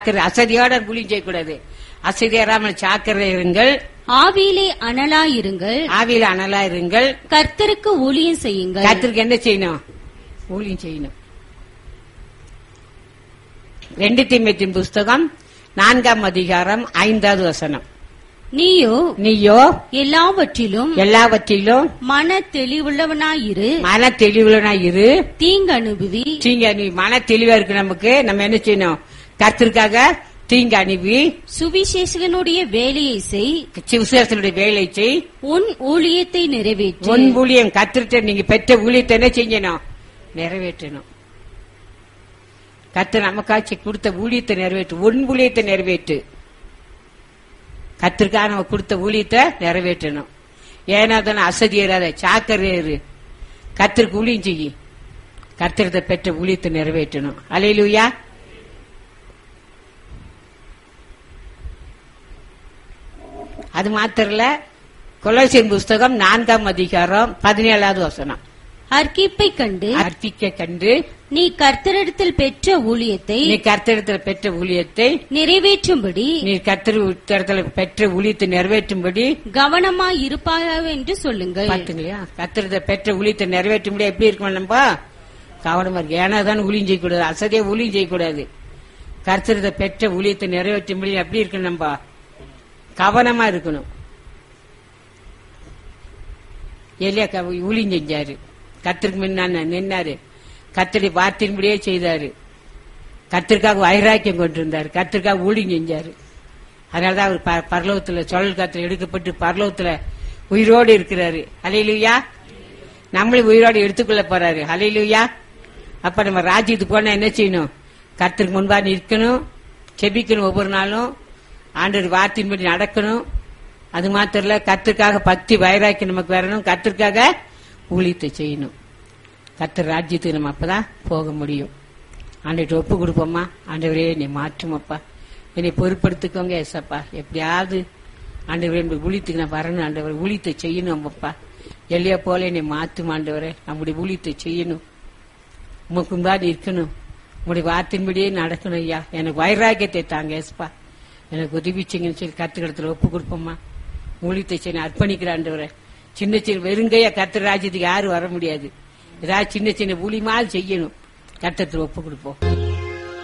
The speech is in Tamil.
ஜாக்கிரதை. அசதியோட ஊழியம் செய்யக்கூடாது அசதியறாமல் சாக்கிரதை இருங்கள் ஆவியிலே அனலாயிருங்கள் ஆவியில அனலா இருங்கள் கர்த்தருக்கு ஊழியம் செய்யுங்கள் கத்திற்கு என்ன செய்யணும் ஊழியம் செய்யணும் ரெண்டு தீமத்தின் புஸ்தகம் நான்காம் அதிகாரம் ஐந்தாவது வசனம் நீயோ நீயோ எல்லாவற்றிலும் எல்லாவற்றிலும் மன தெளிவுள்ளவனாயிரு மன தெளிவுலனா இரு தீங்கு அனுபவி தீங்க நீ மன தெளிவா இருக்கு நமக்கு நம்ம என்ன செய்யணும் கத்திற்காக தீங்கு அனுப்பி சுவிசேஷகனுடைய வேலையை செய் விசுவாசனுடைய வேலை செய் உன் ஊழியத்தை நிறைவேற்று உன் ஊழியம் கத்திரிட்ட நீங்க பெற்ற ஊழியத்தை என்ன செய்யணும் நிறைவேற்றணும் கத்து நமக்காச்சு கொடுத்த ஊழியத்தை நிறைவேற்று உன் ஊழியத்தை நிறைவேற்று கத்திற்காக நம்ம கொடுத்த ஊழியத்தை நிறைவேற்றணும் ஏன்னா தானே அசதியராத சாக்கரையரு கத்திற்கு ஊழியம் செய்யி கத்திரத்தை பெற்ற ஊழியத்தை நிறைவேற்றணும் அலையிலுயா அது மாத்திரல கொலோசியன் புஸ்தகம் நான்காம் அதிகாரம் பதினேழாவது வசனம் அர்க்கிப்பை கண்டு அர்ப்பிக்க கண்டு நீ கர்த்தரிடத்தில் பெற்ற ஊழியத்தை நீ கர்த்தரிடத்தில் பெற்ற ஊழியத்தை நிறைவேற்றும்படி நீ கர்த்தரிடத்தில் பெற்ற ஊழியத்தை நிறைவேற்றும்படி கவனமாய் இருப்பாயா என்று சொல்லுங்கள் பாத்துங்களையா கர்த்தரிடத்தில் பெற்ற ஊழியத்தை நிறைவேற்றும்படி எப்படி இருக்கணும் நம்ம கவனமா இருக்கு ஏன்னா தான் ஊழியம் செய்யக்கூடாது அசதியா ஊழியம் செய்யக்கூடாது கர்த்தரிடத்தில் பெற்ற ஊழியத்தை நிறைவேற்றும்படி எப்படி இருக்கணும் நம்ம கவனமா இருக்கணும் எலியா க- ஊழியம் செஞ்சாரு கத்திற்கு முன்ன நின்னாரு கத்தடி வார்த்தையின்படியே செய்தாரு கத்திற்காக வைராக்கியம் கொண்டிருந்தார் கத்திற்காக ஊழியம் செஞ்சாரு அதனாலதான் அவர் ப- பரலோகத்துல சுழல் காத்துல எடுக்கப்பட்டு பரலோகத்துல உயிரோடு இருக்கிறாரு அலையிலுயா நம்மளும் உயிரோடு எடுத்துக்கொள்ள போறாரு அலையிலுயா அப்ப நம்ம ராஜ்யத்துக்கு போனா என்ன செய்யணும் கத்திற்கு முன்பா நிற்கணும் செபிக்கணும் ஒவ்வொரு நாளும் ஆண்டவர் வார்த்தையின்படி நடக்கணும் அது மாத்திரம் இல்ல கத்திற்காக பக்தி வைராக்கி நமக்கு வரணும் கத்திற்காக ஊழியத்தை செய்யணும் கத்தர் ராஜ்யத்துக்கு நம்ம அப்பதான் போக முடியும் ஆண்டவர்கிட்ட ஒப்பு கொடுப்போம்மா ஆண்டவரே நீ மாற்றுமப்பா என்னை பொறுப்படுத்திக்கோங்க ஏசப்பா எப்படியாவது ஆண்டவரே என்னுடைய ஊழியத்துக்கு நான் வரணும் ஆண்டவர் ஊழியத்தை செய்யணும் அப்பா எல்லையா போல என்னை மாற்றும் ஆண்டவரே நம்முடைய ஊழியத்தை செய்யணும் உமக்கு முன்னாடி இருக்கணும் உங்களுடைய வார்த்தையின்படியே நடக்கணும் ஐயா எனக்கு வைராக்கியத்தை தாங்க ஏசப்பா எனக்கு உதவிச்சிங்கன்னு சொல்லி கத்துக்கிடத்துல ஒப்பு கொடுப்போம்மா ஊழியத்தை செய்ய அர்ப்பணிக்கிறாண்டவரை சின்ன சின்ன வெறுங்கையா கத்திர ராஜ்யத்துக்கு யாரும் வர முடியாது ஏதாவது சின்ன சின்ன ஊழியமாவது செய்யணும் கத்தத்துல ஒப்பு கொடுப்போம்